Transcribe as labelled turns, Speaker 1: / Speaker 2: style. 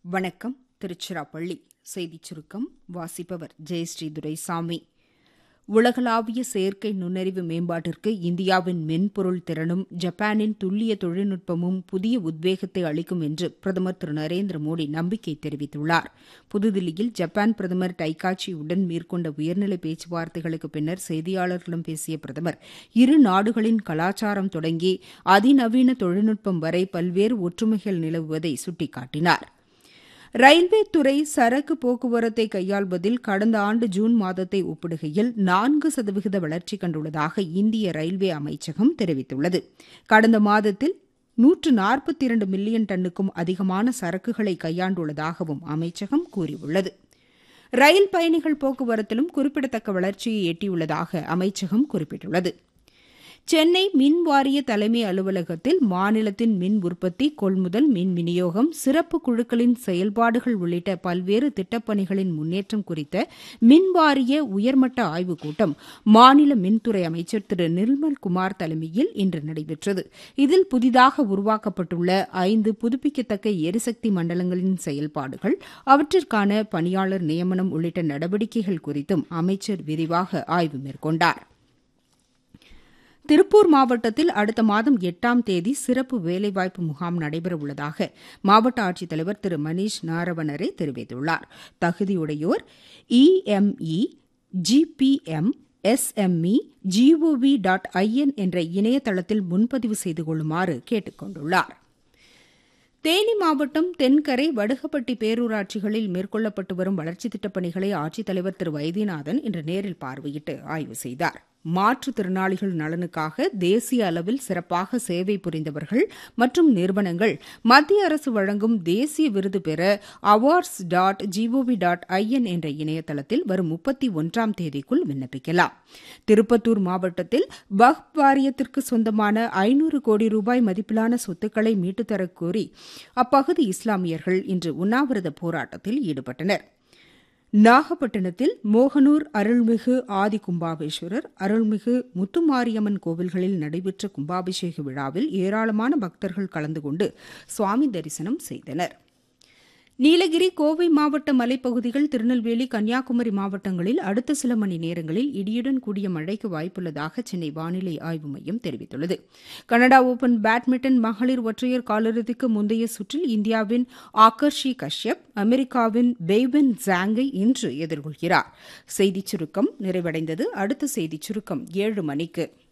Speaker 1: வணக்கம் திருச்சிராப்பள்ளி செய்திச் சுருக்கம் வாசிப்பவர் ஜெயஸ்ரீ துரைசாமி உலகளாவிய செயற்கை நுண்ணறிவு மேம்பாட்டிற்கு இந்தியாவின் மென்பொருள் திறனும் ஜப்பானின் துல்லிய தொழில்நுட்பமும் புதிய உத்வேகத்தை அளிக்கும் என்று பிரதமர் திரு நரேந்திர மோடி நம்பிக்கை தெரிவித்துள்ளார் புதுதில்லியில் ஜப்பான் பிரதமர் டைகாச்சியுடன் மேற்கொண்ட உயர்நிலை பேச்சுவார்த்தைகளுக்கு பின்னர் செய்தியாளர்களிடம் பேசிய பிரதமர் இரு நாடுகளின் கலாச்சாரம் தொடங்கி அதிநவீன தொழில்நுட்பம் வரை பல்வேறு ஒற்றுமைகள் நிலவுவதை சுட்டிக்காட்டினார் ரயில்வே துறை சரக்கு போக்குவரத்தை கையாள்வதில் கடந்த ஆண்டு ஜூன் மாதத்தை ஒப்பிடுகையில் நான்கு சதவிகித வளர்ச்சி கண்டுள்ளதாக இந்திய ரயில்வே அமைச்சகம் தெரிவித்துள்ளது கடந்த மாதத்தில் நூற்று நாற்பத்தி இரண்டு மில்லியன் டன்னுக்கும் அதிகமான சரக்குகளை கையாண்டுள்ளதாகவும் அமைச்சகம் கூறியுள்ளது ரயில் பயணிகள் போக்குவரத்திலும் குறிப்பிடத்தக்க வளர்ச்சியை எட்டியுள்ளதாக அமைச்சகம் குறிப்பிட்டுள்ளது சென்னை மின் வாரிய தலைமை அலுவலகத்தில் மாநிலத்தின் மின் உற்பத்தி கொள்முதல் மின் விநியோகம் சிறப்பு குழுக்களின் செயல்பாடுகள் உள்ளிட்ட பல்வேறு திட்டப்பணிகளின் முன்னேற்றம் குறித்த மின் வாரிய உயர்மட்ட ஆய்வுக் கூட்டம் மாநில மின்துறை அமைச்சர் திரு நிர்மல் குமார் தலைமையில் இன்று நடைபெற்றது இதில் புதிதாக உருவாக்கப்பட்டுள்ள ஐந்து புதுப்பிக்கத்தக்க எரிசக்தி மண்டலங்களின் செயல்பாடுகள் அவற்றிற்கான பணியாளர் நியமனம் உள்ளிட்ட நடவடிக்கைகள் குறித்தும் அமைச்சர் விரிவாக ஆய்வு மேற்கொண்டாா் திருப்பூர் மாவட்டத்தில் அடுத்த மாதம் எட்டாம் தேதி சிறப்பு வேலைவாய்ப்பு முகாம் நடைபெறவுள்ளதாக மாவட்ட ஆட்சித்தலைவர் திரு மணீஷ் நாரவணரே தெரிவித்துள்ளார் தகுதியுடையோர் EME GBM SME GOV dot IN என்ற இணையதளத்தில் முன்பதிவு செய்து கொள்ளுமாறு கேட்டுக் கொண்டுள்ளார் தேனி மாவட்டம் தென்கரை வடுகப்பட்டி பேரூராட்சிகளில் மேற்கொள்ளப்பட்டு வரும் வளர்ச்சித் திட்டப் பணிகளை ஆட்சித்தலைவர் திரு வைத்தியநாதன் இன்று நேரில் பார்வையிட்டு ஆய்வு செய்தார் மாற்றுத்திறனாளிகள் நலனுக்காக தேசிய அளவில் சிறப்பாக சேவை புரிந்தவர்கள் மற்றும் நிறுவனங்கள் மத்திய அரசு வழங்கும் தேசிய விருது பெற awards dot GOV dot IN என்ற இணையதளத்தில் வரும் முப்பத்தி ஒன்றாம் தேதிக்குள் விண்ணப்பிக்கலாம் திருப்பத்தூர் மாவட்டத்தில் வக்ப் வாரியத்திற்கு சொந்தமான ஐநூறு கோடி ரூபாய் மதிப்பிலான சொத்துக்களை மீட்டுத்தரக் கோரி அப்பகுதி இஸ்லாமியர்கள் இன்று உண்ணாவிரத போராட்டத்தில் ஈடுபட்டனா் நாகப்பட்டினத்தில் மோகனூர் அருள்மிகு ஆதி கும்பாபேஸ்வரர் அருள்மிகு முத்துமாரியம்மன் கோவில்களில் நடைபெற்ற கும்பாபிஷேக விழாவில் ஏராளமான பக்தர்கள் கலந்து கொண்டு சுவாமி தரிசனம் செய்தனர் நீலகிரி கோவை மாவட்ட மலைப்பகுதிகள் திருநெல்வேலி கன்னியாகுமரி மாவட்டங்களில் அடுத்த சில மணி நேரங்களில் இடியுடன் கூடிய மழைக்கு வாய்ப்புள்ளதாக சென்னை வானிலை ஆய்வு மையம் தெரிவித்துள்ளது கனடா ஓபன் பேட்மிண்டன் மகளிர் ஒற்றையர் காலிறுதிக்கு முந்தைய சுற்றில் இந்தியாவின் ஆகர்ஷி கஷ்யப் அமெரிக்காவின் பெய்வென் ஜாங்கை இன்று எதிர்கொள்கிறார் செய்திச் சுருக்கம் நிறைவடைந்தது அடுத்த செய்திச் சுருக்கம் ஏழு மணிக்கு